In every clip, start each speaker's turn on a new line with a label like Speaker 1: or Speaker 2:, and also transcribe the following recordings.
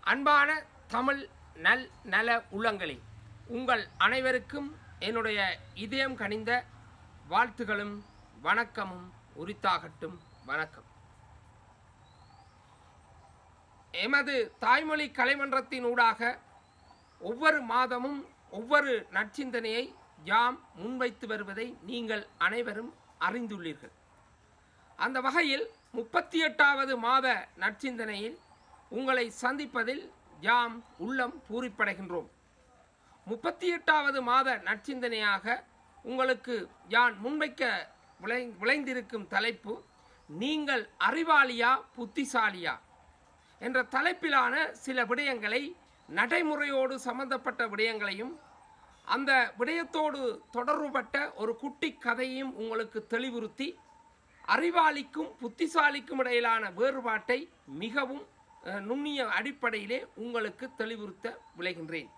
Speaker 1: அன்பான தமிழ் நல் நல உள்ளங்களே உங்கள் அனைவருக்கும் என்னுடைய இதயம் கனிந்த வாழ்த்துகளும் வணக்கமும் உரித்தாகட்டும் வணக்கம் எமது தாய்மொழி கலைமன்றத்தின் ஊடாக ஒவ்வொரு மாதமும் ஒவ்வொரு நற்சிந்தனையை யாம் முன்வைத்து வருவதை நீங்கள் அனைவரும் அறிந்துள்ளீர்கள் அந்த வகையில் முப்பத்தி எட்டாவது மாத நற்சிந்தனையில் உங்களை சந்திப்பதில் யாம் உள்ளம் பூரிப்படைகின்றோம் முப்பத்தி எட்டாவது மாத நற்சிந்தனையாக உங்களுக்கு யான் முன்வைக்க விளை விளைந்திருக்கும் தலைப்பு நீங்கள் அறிவாளியா புத்திசாலியா என்ற தலைப்பிலான சில விடயங்களை நடைமுறையோடு சம்பந்தப்பட்ட விடயங்களையும் அந்த விடயத்தோடு தொடர்புபட்ட ஒரு குட்டி கதையையும் உங்களுக்கு தெளிவுறுத்தி அறிவாளிக்கும் புத்திசாலிக்கும் இடையிலான வேறுபாட்டை மிகவும் அஹ், நுண்ணிய அடிப்படையிலே உங்களுக்கு தெளிவுறுத்த விளைகின்றேன்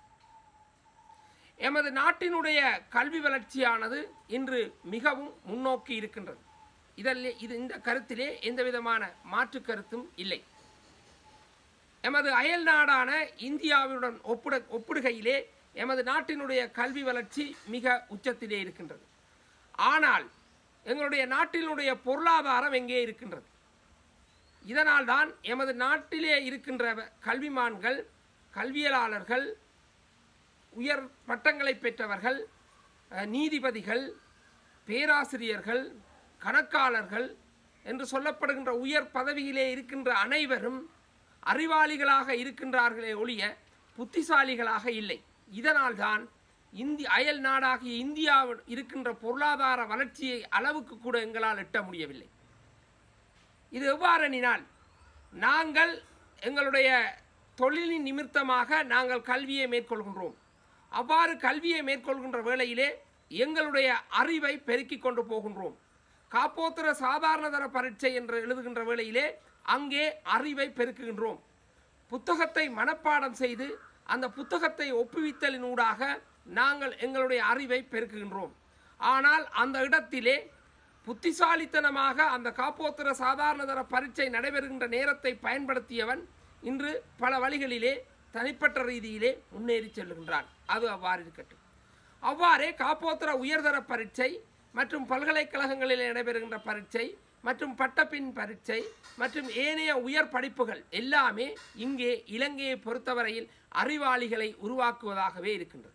Speaker 1: எமது நாட்டினுடைய கல்வி வளர்ச்சியானது இன்று மிகவும் முன்னோக்கி இருக்கின்றது இதில் இது இந்த கருத்திலே எந்த விதமான மாற்று கருத்தும் இல்லை எமது அயல் நாடான இந்தியாவுடன் ஒப்பிட ஒப்பிடுகையிலே எமது நாட்டினுடைய கல்வி வளர்ச்சி மிக உச்சத்திலே இருக்கின்றது ஆனால் எங்களுடைய நாட்டினுடைய பொருளாதாரம் எங்கே இருக்கின்றது இதனால் தான் எமது நாட்டிலே இருக்கின்ற கல்விமான்கள் கல்வியலாளர்கள் உயர் பட்டங்களை பெற்றவர்கள் அஹ், நீதிபதிகள் பேராசிரியர்கள் கணக்காளர்கள் என்று சொல்லப்படுகின்ற உயர் பதவியிலே இருக்கின்ற அனைவரும் அறிவாளிகளாக இருக்கின்றார்களே ஒழிய புத்திசாலிகளாக இல்லை இதனால்தான் இந்தி அயல் நாடாகிய இந்தியாவில் இருக்கின்ற பொருளாதார வளர்ச்சியை அளவுக்கு கூட எங்களால் எட்ட முடியவில்லை இது எவ்வாறெனினால் நாங்கள் எங்களுடைய தொழிலின் நிமித்தமாக நாங்கள் கல்வியை மேற்கொள்கின்றோம் அவ்வாறு கல்வியை மேற்கொள்கின்ற வேளையிலே எங்களுடைய அறிவை பெருக்கிக் கொண்டு போகின்றோம் காப்போத்திர சாதாரணதர பரீட்சை என்று எழுதுகின்ற வேளையிலே அங்கே அறிவை பெருக்குகின்றோம் புத்தகத்தை மனப்பாடம் செய்து அந்த புத்தகத்தை ஒப்புவித்தலினூடாக நாங்கள் எங்களுடைய அறிவை பெருக்குகின்றோம் ஆனால் அந்த இடத்திலே புத்திசாலித்தனமாக அந்த காப்போத்திர சாதாரணதர பரீட்சை நடைபெறுகின்ற நேரத்தை பயன்படுத்தியவன் இன்று பல வழிகளிலே தனிப்பட்ட ரீதியிலே முன்னேறி செல்லுகின்றான் அது அவ்வாறு இருக்கட்டும் அவ்வாறே காப்போத்திர உயர்தர பரீட்சை மற்றும் பல்கலைக்கழகங்களில் நடைபெறுகின்ற பரீட்சை மற்றும் பட்டப்பின் பரீட்சை மற்றும் ஏனைய உயர் படிப்புகள் எல்லாமே இங்கே இலங்கையை பொறுத்தவரையில் அறிவாளிகளை உருவாக்குவதாகவே இருக்கின்றது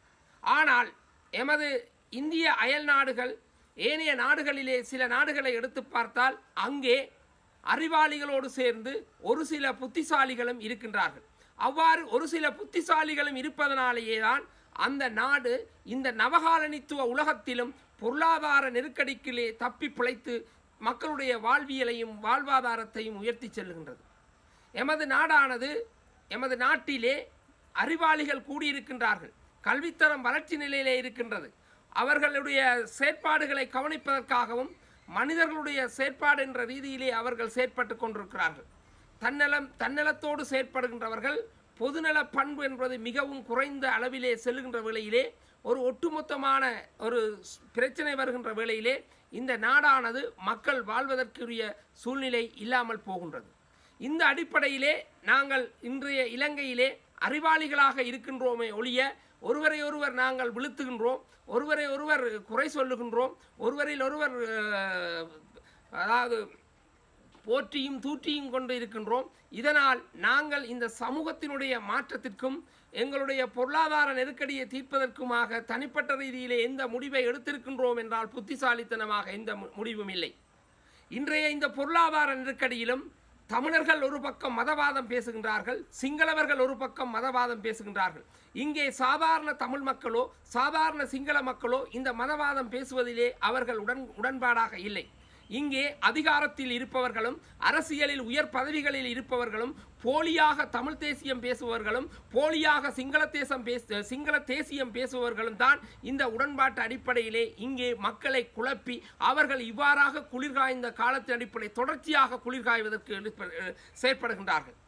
Speaker 1: ஆனால் எமது இந்திய அயல் நாடுகள் ஏனைய நாடுகளிலே சில நாடுகளை எடுத்து பார்த்தால் அங்கே அறிவாளிகளோடு சேர்ந்து ஒரு சில புத்திசாலிகளும் இருக்கின்றார்கள் அவ்வாறு ஒரு சில புத்திசாலிகளும் இருப்பதனாலேயே தான் அந்த நாடு இந்த நவகாலனித்துவ உலகத்திலும் பொருளாதார நெருக்கடிக்கிலே தப்பி பிழைத்து மக்களுடைய வாழ்வியலையும் வாழ்வாதாரத்தையும் உயர்த்தி செல்லுகின்றது எமது நாடானது எமது நாட்டிலே அறிவாளிகள் கூடியிருக்கின்றார்கள் கல்வித்தரம் வளர்ச்சி நிலையிலே இருக்கின்றது அவர்களுடைய செயற்பாடுகளை கவனிப்பதற்காகவும் மனிதர்களுடைய செயற்பாடு என்ற ரீதியிலே அவர்கள் செயற்பட்டு கொண்டிருக்கிறார்கள் தன்னலம் தன்னலத்தோடு செயற்படுகின்றவர்கள் பொதுநல பண்பு என்பது மிகவும் குறைந்த அளவிலே செல்லுகின்ற வேளையிலே ஒரு ஒட்டுமொத்தமான ஒரு ஸ்- பிரச்சனை வருகின்ற வேளையிலே இந்த நாடானது மக்கள் வாழ்வதற்குரிய சூழ்நிலை இல்லாமல் போகின்றது இந்த அடிப்படையிலே நாங்கள் இன்றைய இலங்கையிலே அறிவாளிகளாக இருக்கின்றோமே ஒழிய ஒருவரை ஒருவர் நாங்கள் விழுத்துகின்றோம் ஒருவரை ஒருவர் குறை சொல்லுகின்றோம் ஒருவரில் ஒருவர் அஹ், அதாவது போற்றியும் தூற்றியும் கொண்டு இருக்கின்றோம் இதனால் நாங்கள் இந்த சமூகத்தினுடைய மாற்றத்திற்கும் எங்களுடைய பொருளாதார நெருக்கடியை தீர்ப்பதற்குமாக தனிப்பட்ட ரீதியிலே எந்த முடிவை எடுத்திருக்கின்றோம் என்றால் புத்திசாலித்தனமாக எந்த மு- முடிவும் இல்லை இன்றைய இந்த பொருளாதார நெருக்கடியிலும் தமிழர்கள் ஒரு பக்கம் மதவாதம் பேசுகின்றார்கள் சிங்களவர்கள் ஒரு பக்கம் மதவாதம் பேசுகின்றார்கள் இங்கே சாதாரண தமிழ் மக்களோ சாதாரண சிங்கள மக்களோ இந்த மதவாதம் பேசுவதிலே அவர்கள் உடன் உடன்பாடாக இல்லை இங்கே அதிகாரத்தில் இருப்பவர்களும் அரசியலில் உயர் பதவிகளில் இருப்பவர்களும் போலியாக தமிழ் தேசியம் பேசுபவர்களும் போலியாக சிங்கள தேசம் பேச சிங்கள தேசியம் பேசுபவர்களும் தான் இந்த உடன்பாட்டு அடிப்படையிலே இங்கே மக்களை குழப்பி அவர்கள் இவ்வாறாக குளிர்காய்ந்த காலத்தின் அடிப்படை தொடர்ச்சியாக குளிர்காய்வதற்கு எழுப்ப- அஹ் செயற்படுகின்றார்கள்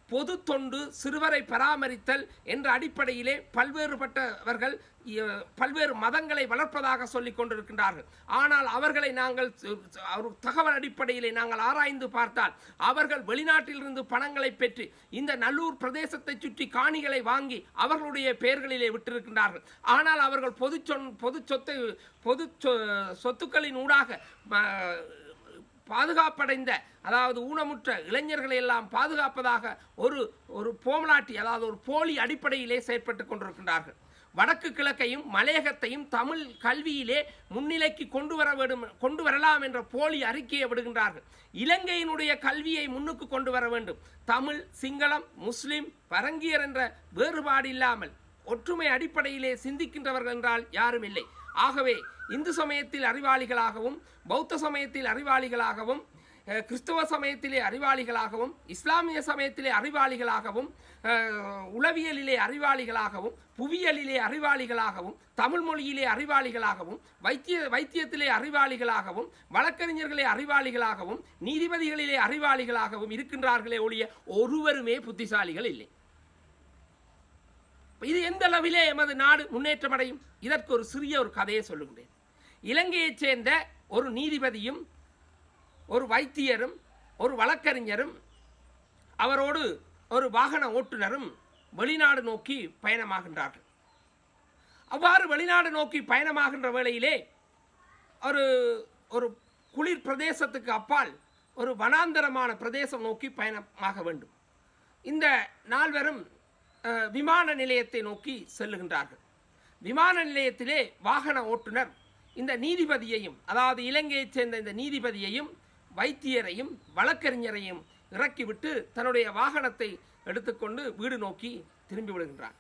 Speaker 1: பொது தொண்டு சிறுவரை பராமரித்தல் என்ற அடிப்படையிலே பல்வேறுபட்டவர்கள் இ- பல்வேறு மதங்களை வளர்ப்பதாக சொல்லிக் கொண்டிருக்கின்றார்கள் ஆனால் அவர்களை நாங்கள் சு- சு- ஒரு தகவல் அடிப்படையிலே நாங்கள் ஆராய்ந்து பார்த்தால் அவர்கள் வெளிநாட்டிலிருந்து பணங்களை பெற்று இந்த நல்லூர் பிரதேசத்தை சுற்றி காணிகளை வாங்கி அவர்களுடைய பெயர்களிலே விட்டிருக்கின்றார்கள் ஆனால் அவர்கள் பொது சொன் பொது சொத்தை பொது சொ- சொத்துக்களின் ஊடாக ம- பாதுகாப்படைந்த அதாவது ஊனமுற்ற இளைஞர்களை எல்லாம் பாதுகாப்பதாக ஒரு ஒரு போமலாட்டி அதாவது ஒரு போலி அடிப்படையிலே செயற்பட்டு கொண்டிருக்கின்றார்கள் வடக்கு கிழக்கையும் மலையகத்தையும் தமிழ் கல்வியிலே முன்னிலைக்கு கொண்டு வர வேண்டும் கொண்டு வரலாம் என்ற போலி அறிக்கையை விடுகின்றார்கள் இலங்கையினுடைய கல்வியை முன்னுக்கு கொண்டு வர வேண்டும் தமிழ் சிங்களம் முஸ்லிம் பரங்கியர் என்ற வேறுபாடு இல்லாமல் ஒற்றுமை அடிப்படையிலே சிந்திக்கின்றவர்கள் என்றால் யாரும் இல்லை ஆகவே இந்து சமயத்தில் அறிவாளிகளாகவும் பௌத்த சமயத்தில் அறிவாளிகளாகவும் அஹ், கிறிஸ்தவ சமயத்திலே அறிவாளிகளாகவும் இஸ்லாமிய சமயத்திலே அறிவாளிகளாகவும் அஹ், உளவியலிலே அறிவாளிகளாகவும் புவியியலிலே அறிவாளிகளாகவும் தமிழ் மொழியிலே அறிவாளிகளாகவும் வைத்திய வைத்தியத்திலே அறிவாளிகளாகவும் வழக்கறிஞர்களே அறிவாளிகளாகவும் நீதிபதிகளிலே அறிவாளிகளாகவும் இருக்கின்றார்களே ஒழிய ஒருவருமே புத்திசாலிகள் இல்லை இது எந்த அளவிலே எமது நாடு முன்னேற்றம் அடையும் இதற்கு ஒரு சிறிய ஒரு கதையை சொல்லுகிறேன் இலங்கையைச் சேர்ந்த ஒரு நீதிபதியும் ஒரு வைத்தியரும் ஒரு வழக்கறிஞரும் அவரோடு ஒரு வாகன ஓட்டுநரும் வெளிநாடு நோக்கி பயணமாகின்றார்கள் அவ்வாறு வெளிநாடு நோக்கி பயணமாகின்ற வேளையிலே ஒரு ஒரு குளிர் பிரதேசத்துக்கு அப்பால் ஒரு வனாந்தரமான பிரதேசம் நோக்கி பயணமாக வேண்டும் இந்த நால்வரும் அஹ், விமான நிலையத்தை நோக்கி செல்லுகின்றார்கள் விமான நிலையத்திலே வாகன ஓட்டுநர் இந்த நீதிபதியையும் அதாவது இலங்கையைச் சேர்ந்த இந்த நீதிபதியையும் வைத்தியரையும் வழக்கறிஞரையும் இறக்கிவிட்டு தன்னுடைய வாகனத்தை எடுத்துக்கொண்டு வீடு நோக்கி திரும்பி விடுகின்றார்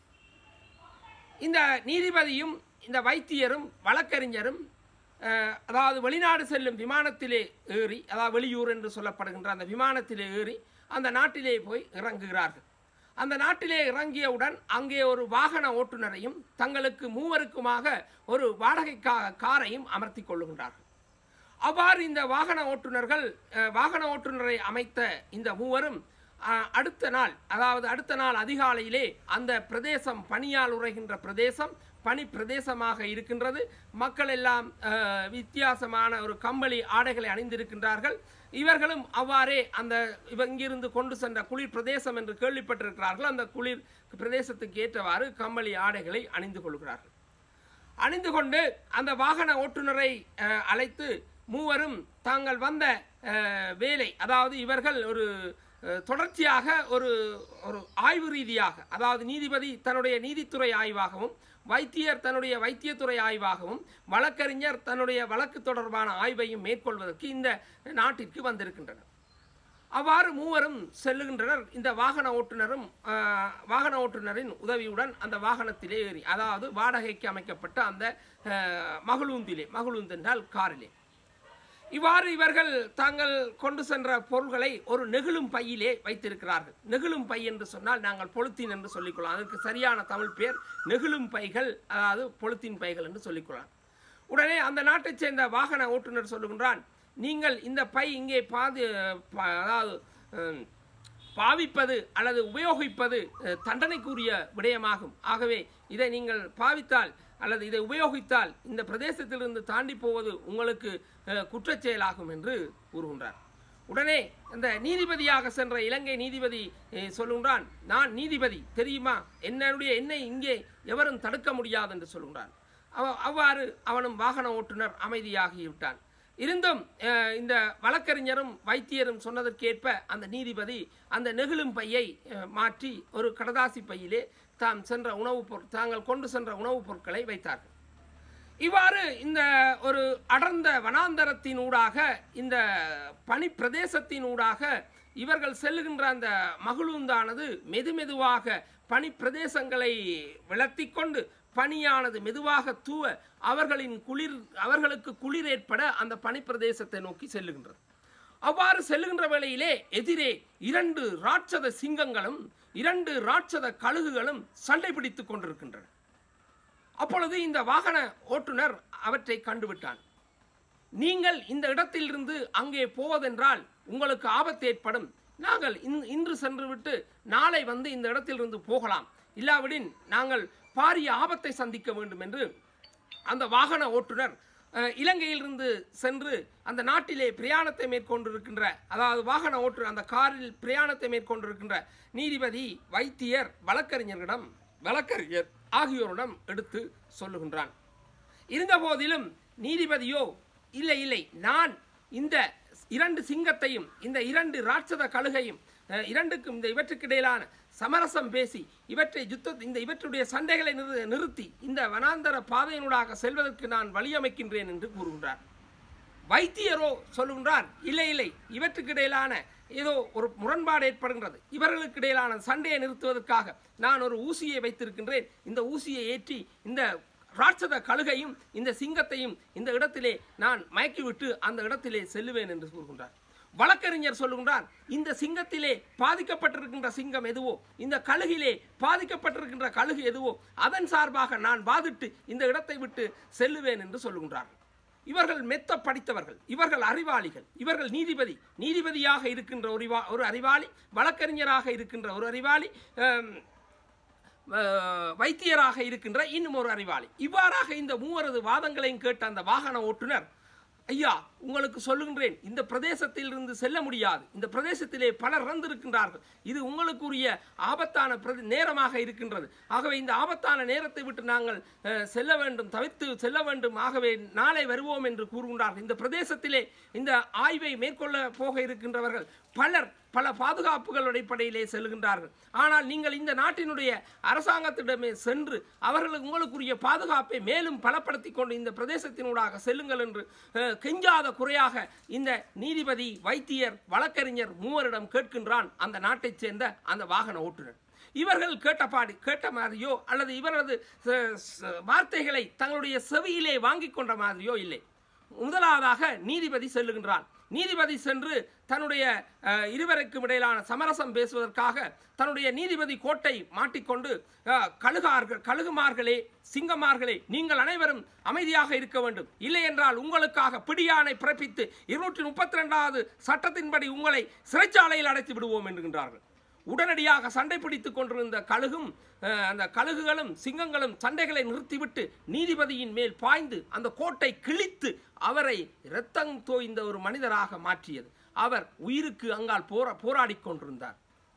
Speaker 1: இந்த நீதிபதியும் இந்த வைத்தியரும் வழக்கறிஞரும் அஹ், அதாவது வெளிநாடு செல்லும் விமானத்திலே ஏறி அதாவது வெளியூர் என்று சொல்லப்படுகின்ற அந்த விமானத்திலே ஏறி அந்த நாட்டிலே போய் இறங்குகிறார்கள் அந்த நாட்டிலே இறங்கியவுடன் அங்கே ஒரு வாகன ஓட்டுநரையும் தங்களுக்கு மூவருக்குமாக ஒரு வாடகை கா காரையும் அமர்த்தி கொள்ளுகின்றார்கள் அவ்வாறு இந்த வாகன ஓட்டுநர்கள் அஹ், வாகன ஓட்டுநரை அமைத்த இந்த மூவரும் அஹ், அடுத்த நாள் அதாவது அடுத்த நாள் அதிகாலையிலே அந்த பிரதேசம் பனியால் உறைகின்ற பிரதேசம் பனி பிரதேசமாக இருக்கின்றது மக்கள் எல்லாம் அஹ், வித்தியாசமான ஒரு கம்பளி ஆடைகளை அணிந்திருக்கின்றார்கள் இவர்களும் அவ்வாறே அந்த இவ- இங்கிருந்து கொண்டு சென்ற குளிர் பிரதேசம் என்று கேள்விப்பட்டிருக்கிறார்கள் அந்த குளிர் பிரதேசத்துக்கு ஏற்றவாறு கம்பளி ஆடைகளை அணிந்து கொள்கிறார்கள் அணிந்து கொண்டு அந்த வாகன ஓட்டுநரை அஹ், அழைத்து மூவரும் தாங்கள் வந்த அஹ், வேலை அதாவது இவர்கள் ஒரு அஹ், தொடர்ச்சியாக ஒரு ஒரு ஆய்வு ரீதியாக அதாவது நீதிபதி தன்னுடைய நீதித்துறை ஆய்வாகவும் வைத்தியர் தன்னுடைய வைத்தியத்துறை ஆய்வாகவும் வழக்கறிஞர் தன்னுடைய வழக்கு தொடர்பான ஆய்வையும் மேற்கொள்வதற்கு இந்த நாட்டிற்கு வந்திருக்கின்றனர் அவ்வாறு மூவரும் செல்லுகின்றனர் இந்த வாகன ஓட்டுநரும் ஆஹ், வாகன ஓட்டுநரின் உதவியுடன் அந்த வாகனத்திலே ஏறி அதாவது வாடகைக்கு அமைக்கப்பட்ட அந்த ஆஹ், மகளூந்திலே மகளூந்து என்றால் காரிலே இவ்வாறு இவர்கள் தாங்கள் கொண்டு சென்ற பொருள்களை ஒரு நெகிழும் பையிலே வைத்திருக்கிறார்கள் நெகிழும் பை என்று சொன்னால் நாங்கள் பொலித்தீன் என்று சொல்லிக்கொள்ளலாம் அதற்கு சரியான தமிழ் பெயர் நெகிழும் பைகள் அதாவது பொலித்தீன் பைகள் என்று சொல்லிக்கொள்ளலாம் உடனே அந்த நாட்டைச் சேர்ந்த வாகன ஓட்டுநர் சொல்லுகின்றான் நீங்கள் இந்த பை இங்கே பாது பா- அதாவது ஹம், பாவிப்பது அல்லது உபயோகிப்பது அஹ், தண்டனைக்குரிய விடயமாகும் ஆகவே இதை நீங்கள் பாவித்தால் அல்லது இதை உபயோகித்தால் இந்த பிரதேசத்திலிருந்து தாண்டி போவது உங்களுக்கு அஹ், குற்றச் செயலாகும் என்று கூறுகின்றார் உடனே இந்த நீதிபதியாக சென்ற இலங்கை நீதிபதி அஹ், சொல்லுகின்றான் நான் நீதிபதி தெரியுமா என்னுடைய என்னை இங்கே எவரும் தடுக்க முடியாது என்று சொல்கின்றான் அவ அவ்வாறு அவனும் வாகன ஓட்டுநர் அமைதியாகிவிட்டான் இருந்தும் அஹ், இந்த வழக்கறிஞரும் வைத்தியரும் சொன்னதற்கேற்ப அந்த நீதிபதி அந்த நெகிழும் பையை அஹ், மாற்றி ஒரு கடதாசி பையிலே தாம் சென்ற உணவுப் பொருள் தாங்கள் கொண்டு சென்ற உணவுப் பொருட்களை வைத்தார்கள் இவ்வாறு இந்த ஒரு அடர்ந்த வனாந்தரத்தினூடாக இந்த பனி பிரதேசத்தினூடாக இவர்கள் செல்லுகின்ற அந்த மகிழுந்தானது மெதுமெதுவாக பனி பிரதேசங்களை விளத்தி கொண்டு பனியானது மெதுவாக தூவ அவர்களின் குளிர் அவர்களுக்கு குளிர் ஏற்பட அந்த பனி பிரதேசத்தை நோக்கி செல்லுகின்றது அவ்வாறு செல்லுகின்ற வேளையிலே எதிரே இரண்டு ராட்சத சிங்கங்களும் இரண்டு ராட்சத கழுகுகளும் சண்டை பிடித்துக் கொண்டிருக்கின்றன அப்பொழுது இந்த வாகன ஓட்டுநர் அவற்றை கண்டுவிட்டான் நீங்கள் இந்த இடத்திலிருந்து அங்கே போவதென்றால் உங்களுக்கு ஆபத்து ஏற்படும் நாங்கள் இன்- இன்று சென்று விட்டு நாளை வந்து இந்த இடத்திலிருந்து போகலாம் இல்லாவிடின் நாங்கள் பாரிய ஆபத்தை சந்திக்க வேண்டும் என்று அந்த வாகன ஓட்டுநர் அஹ், இலங்கையிலிருந்து சென்று அந்த நாட்டிலே பிரயாணத்தை மேற்கொண்டிருக்கின்ற அதாவது வாகன ஓட்டுநர் அந்த காரில் பிரயாணத்தை மேற்கொண்டிருக்கின்ற நீதிபதி வைத்தியர் வழக்கறிஞர்களிடம் வழக்கறிஞர் ஆகியோரிடம் எடுத்து சொல்லுகின்றான் இருந்த போதிலும் நீதிபதியோ இல்லை இல்லை நான் இந்த இரண்டு சிங்கத்தையும் இந்த இரண்டு ராட்சத கழுகையும் அஹ், இரண்டுக்கும் இந்த இவற்றுக்கு இடையிலான சமரசம் பேசி இவற்றை யுத்த இந்த இவற்றுடைய சண்டைகளை நிறு நிறுத்தி இந்த வனாந்தர பாதையினூடாக செல்வதற்கு நான் வழியமைக்கின்றேன் என்று கூறுகின்றார் வைத்தியரோ சொல்லுகின்றார் இல்லை இல்லை இவற்றுக்கு இடையிலான ஏதோ ஒரு முரண்பாடு ஏற்படுகின்றது இவர்களுக்கு இடையிலான சண்டையை நிறுத்துவதற்காக நான் ஒரு ஊசியை வைத்திருக்கின்றேன் இந்த ஊசியை ஏற்றி இந்த ராட்சத கழுகையும் இந்த சிங்கத்தையும் இந்த இடத்திலே நான் மயக்கிவிட்டு அந்த இடத்திலே செல்லுவேன் என்று கூறுகின்றார் வழக்கறிஞர் சொல்லுகின்றார் இந்த சிங்கத்திலே பாதிக்கப்பட்டிருக்கின்ற சிங்கம் எதுவோ இந்த கழுகிலே பாதிக்கப்பட்டிருக்கின்ற கழுகு எதுவோ அதன் சார்பாக நான் வாதிட்டு இந்த இடத்தை விட்டு செல்லுவேன் என்று சொல்லுகின்றார்கள் இவர்கள் மெத்த படித்தவர்கள் இவர்கள் அறிவாளிகள் இவர்கள் நீதிபதி நீதிபதியாக இருக்கின்ற ஒரு அறிவா- ஒரு அறிவாளி வழக்கறிஞராக இருக்கின்ற ஒரு அறிவாளி ஆம், அஹ், வைத்தியராக இருக்கின்ற இன்னும் ஒரு அறிவாளி இவ்வாறாக இந்த மூவரது வாதங்களையும் கேட்ட அந்த வாகன ஓட்டுநர் ஐயா உங்களுக்கு சொல்லுகின்றேன் இந்த பிரதேசத்தில் இருந்து செல்ல முடியாது இந்த பிரதேசத்திலே பலர் இறந்திருக்கின்றார்கள் இது உங்களுக்குரிய ஆபத்தான பிரதி நேரமாக இருக்கின்றது ஆகவே இந்த ஆபத்தான நேரத்தை விட்டு நாங்கள் அஹ், செல்ல வேண்டும் தவிர்த்து செல்ல வேண்டும் ஆகவே நாளை வருவோம் என்று கூறுகின்றார்கள் இந்த பிரதேசத்திலே இந்த ஆய்வை மேற்கொள்ள போக இருக்கின்றவர்கள் பலர் பல பாதுகாப்புகள் அடிப்படையிலே செல்கின்றார்கள் ஆனால் நீங்கள் இந்த நாட்டினுடைய அரசாங்கத்திடமே சென்று அவர்களுக்கு உங்களுக்குரிய பாதுகாப்பை மேலும் பலப்படுத்திக் கொண்டு இந்த பிரதேசத்தினூடாக செல்லுங்கள் என்று அஹ், கெஞ்சாத குறையாக இந்த நீதிபதி வைத்தியர் வழக்கறிஞர் மூவரிடம் கேட்கின்றான் அந்த நாட்டைச் சேர்ந்த அந்த வாகன ஓட்டுநர் இவர்கள் கேட்டபாடி கேட்ட மாதிரியோ அல்லது இவரது ச- ச- வார்த்தைகளை தங்களுடைய செவியிலே வாங்கிக் கொண்ட மாதிரியோ இல்லை முதலாவதாக நீதிபதி செல்லுகின்றான் நீதிபதி சென்று தன்னுடைய அஹ், இருவருக்கும் இடையிலான சமரசம் பேசுவதற்காக தன்னுடைய நீதிபதி கோட்டை மாட்டிக்கொண்டு அஹ், கழுகார்கள் கழுகுமார்களே சிங்கமார்களே நீங்கள் அனைவரும் அமைதியாக இருக்க வேண்டும் இல்லை என்றால் உங்களுக்காக பிடியாணை பிறப்பித்து இருநூற்றி முப்பத்தி ரெண்டாவது சட்டத்தின்படி உங்களை சிறைச்சாலையில் அடைத்து விடுவோம் என்கின்றார்கள் உடனடியாக சண்டை பிடித்துக் கொண்டிருந்த கழுகும் அஹ், அந்த கழுகுகளும் சிங்கங்களும் சண்டைகளை நிறுத்திவிட்டு நீதிபதியின் மேல் பாய்ந்து அந்த கோட்டை கிழித்து அவரை இரத்தம் தோய்ந்த ஒரு மனிதராக மாற்றியது அவர் உயிருக்கு அங்கால் போரா போராடிக் கொண்டிருந்தார்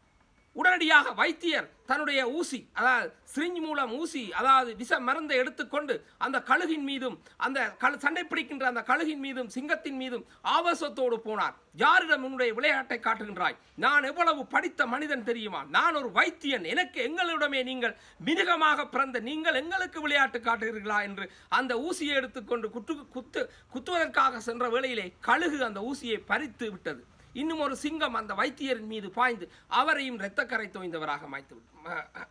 Speaker 1: உடனடியாக வைத்தியர் தன்னுடைய ஊசி அதாவது சிரிஞ்ச் மூலம் ஊசி அதாவது விஷ மருந்தை எடுத்துக்கொண்டு அந்த கழுகின் மீதும் அந்த கழு சண்டை பிடிக்கின்ற அந்த கழுகின் மீதும் சிங்கத்தின் மீதும் ஆவேசத்தோடு போனார் யாரிடம் உன்னுடைய விளையாட்டை காட்டுகின்றாய் நான் எவ்வளவு படித்த மனிதன் தெரியுமா நான் ஒரு வைத்தியன் எனக்கு எங்களிடமே நீங்கள் மிருகமாக பிறந்த நீங்கள் எங்களுக்கு விளையாட்டு காட்டுகிறீர்களா என்று அந்த ஊசியை எடுத்துக்கொண்டு குத்து குத்து குத்துவதற்காக சென்ற வேளையிலே கழுகு அந்த ஊசியை பறித்து விட்டது இன்னும் ஒரு சிங்கம் அந்த வைத்தியரின் மீது பாய்ந்து அவரையும் இரத்தக்கரை தோய்ந்தவராக மாய்த்து விட்டு- ம-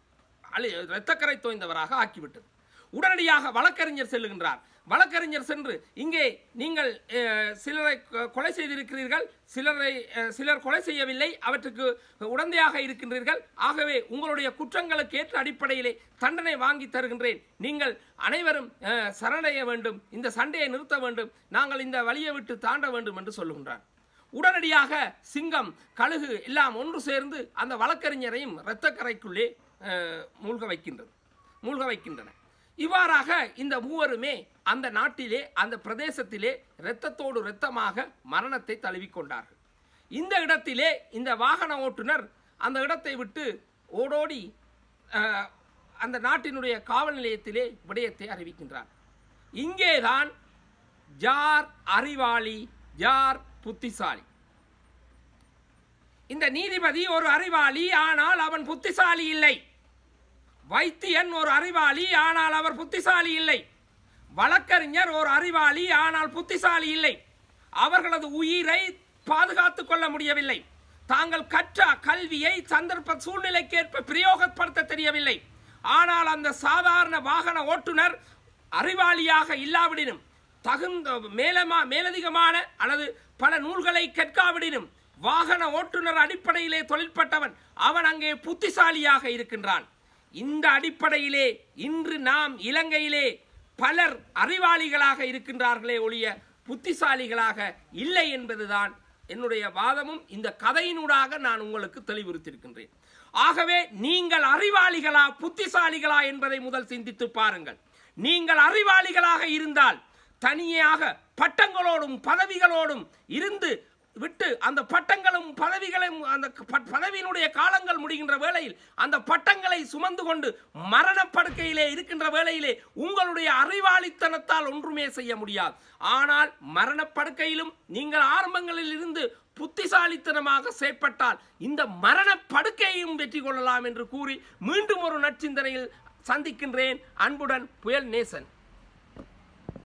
Speaker 1: அழி- இரத்தக்கரை தோய்ந்தவராக ஆக்கிவிட்டது உடனடியாக வழக்கறிஞர் செல்லுகின்றார் வழக்கறிஞர் சென்று இங்கே நீங்கள் அஹ், சிலரை கொ- கொலை செய்திருக்கிறீர்கள் சிலரை அஹ், சிலர் கொலை செய்யவில்லை அவற்றுக்கு உடந்தையாக இருக்கின்றீர்கள் ஆகவே உங்களுடைய குற்றங்களுக்கு ஏற்ற அடிப்படையிலே தண்டனை வாங்கி தருகின்றேன் நீங்கள் அனைவரும் அஹ், சரணடைய வேண்டும் இந்த சண்டையை நிறுத்த வேண்டும் நாங்கள் இந்த வழியை விட்டு தாண்ட வேண்டும் என்று சொல்லுகின்றார் உடனடியாக சிங்கம் கழுகு எல்லாம் ஒன்று சேர்ந்து அந்த வழக்கறிஞரையும் இரத்தக்கரைக்குள்ளே அஹ், மூழ்க வைக்கின்றது மூழ்க வைக்கின்றன இவ்வாறாக இந்த மூவருமே அந்த நாட்டிலே அந்த பிரதேசத்திலே இரத்தத்தோடு இரத்தமாக மரணத்தை தழுவிக்கொண்டார்கள் இந்த இடத்திலே இந்த வாகன ஓட்டுநர் அந்த இடத்தை விட்டு ஓடோடி அஹ், அந்த நாட்டினுடைய காவல் நிலையத்திலே விடயத்தை அறிவிக்கின்றார் இங்கேதான் யார் அறிவாளி யார் புத்திசாலி இந்த நீதிபதி ஒரு அறிவாளி ஆனால் அவன் புத்திசாலி இல்லை வைத்தியன் ஒரு அறிவாளி ஆனால் அவர் புத்திசாலி இல்லை வழக்கறிஞர் ஒரு அறிவாளி ஆனால் புத்திசாலி இல்லை அவர்களது உயிரை பாதுகாத்துக் கொள்ள முடியவில்லை தாங்கள் கற்ற கல்வியை சந்தர்ப்ப சூழ்நிலைக்கேற்ப பிரயோகப்படுத்த தெரியவில்லை ஆனால் அந்த சாதாரண வாகன ஓட்டுநர் அறிவாளியாக இல்லாவிடினும் தகுந்த மேலமா மேலதிகமான அல்லது பல நூல்களை கற்காவிடினும் வாகன ஓட்டுநர் அடிப்படையிலே தொழில்பட்டவன் அவன் அங்கே புத்திசாலியாக இருக்கின்றான் இந்த அடிப்படையிலே இன்று நாம் இலங்கையிலே பலர் அறிவாளிகளாக இருக்கின்றார்களே ஒழிய புத்திசாலிகளாக இல்லை என்பதுதான் என்னுடைய வாதமும் இந்த கதையினூடாக நான் உங்களுக்கு தெளிவுறுத்தியிருக்கின்றேன் ஆகவே நீங்கள் அறிவாளிகளா புத்திசாலிகளா என்பதை முதல் சிந்தித்து பாருங்கள் நீங்கள் அறிவாளிகளாக இருந்தால் தனியாக பட்டங்களோடும் பதவிகளோடும் இருந்து விட்டு அந்த பட்டங்களும் பதவிகளும் அந்த ப- பதவியினுடைய காலங்கள் முடிகின்ற வேளையில் அந்த பட்டங்களை சுமந்து கொண்டு மரணப்படுக்கையிலே இருக்கின்ற வேளையிலே உங்களுடைய அறிவாளித்தனத்தால் ஒன்றுமே செய்ய முடியாது ஆனால் மரணப்படுக்கையிலும் நீங்கள் ஆரம்பங்களில் இருந்து புத்திசாலித்தனமாக செயற்பட்டால் இந்த மரணப்படுக்கையையும் வெற்றி கொள்ளலாம் என்று கூறி மீண்டும் ஒரு நற்சிந்தனையில் சந்திக்கின்றேன் அன்புடன் புயல் நேசன்